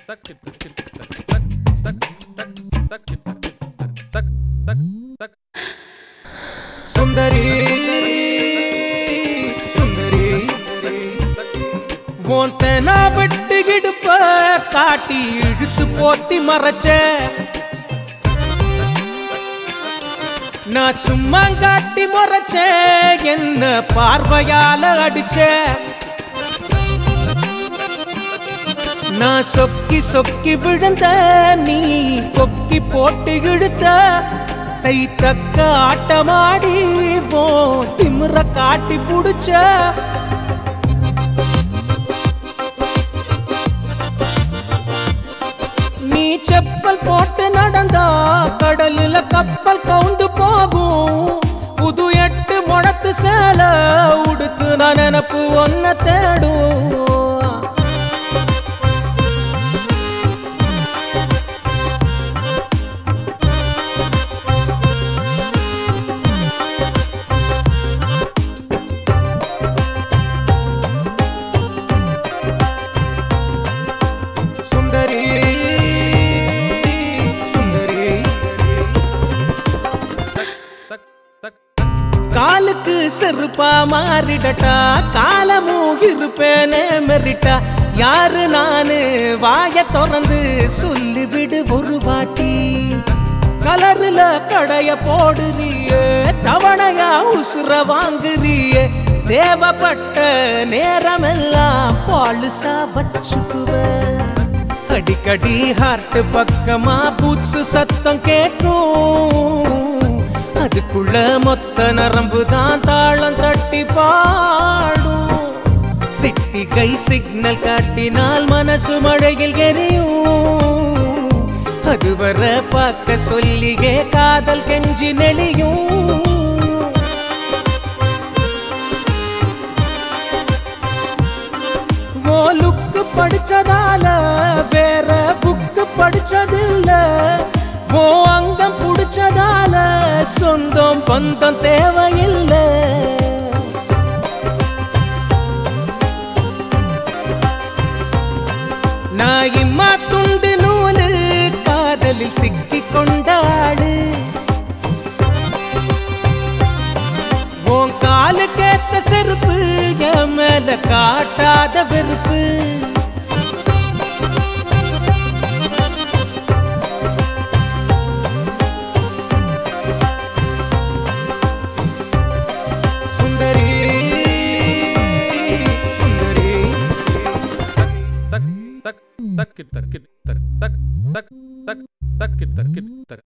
சுந்தரி சுந்தரி உன் தெனா வெட்டு இடுப்ப காட்டி இழுத்து போத்தி மறைச்ச நான் சும்மா காட்டி முறைச்ச என்ன பார்வையால அடிச்ச நான் சொக்கி சொக்கி விழுந்த நீ கொக்கி போட்டு இழுத்த தை தக்க ஆட்டமாடி போ திமிர காட்டி புடிச்ச நீ செப்பல் போட்டு நடந்தா கடலில கப்பல் கவுந்து போகும் புது எட்டு முழத்து சேல உடுத்து நான் நினப்பு ஒன்ன தேடும் சுந்தரி சுந்தரி காலுக்கு செருப்பா மாறிடட்டா காலமும் இருப்பேனே மெரிட்டா யாரு நானு வாய திறந்து சொல்லிவிடு ஒரு வாட்டி கலருல கடைய போடுறியே தவணையா உசுர வாங்குறியே தேவைப்பட்ட நேரமெல்லாம் பாலுசா வச்சுக்குவேன் அடிக்கடி ஹார்ட் பக்கமா பூச்சு சத்தம் கேட்கும் அதுக்குள்ள மொத்த நரம்பு தான் தாளம் தட்டி பாடும் சிட்டிகை சிக்னல் காட்டினால் மனசு மழையில் எரியும் அதுவரை பார்க்க சொல்லியே காதல் கெஞ்சி நெளியும் ஓ லுக்கு படிச்சதால வேற புக்கு படிச்சதில்ல ஓ அங்கம் புடிச்சதால சொந்தம் பந்தம் தேவையில்லை நான் இம்மா துண்டு நூலு காதலில் சிக்கி கொண்டாடு உன் காலு கேத்த செருப்பு என் மேல காட்டாத வெறுப்பு சுந்தரி சுந்தரி tak tak tak tak tak tak tak tak tak tak tak tak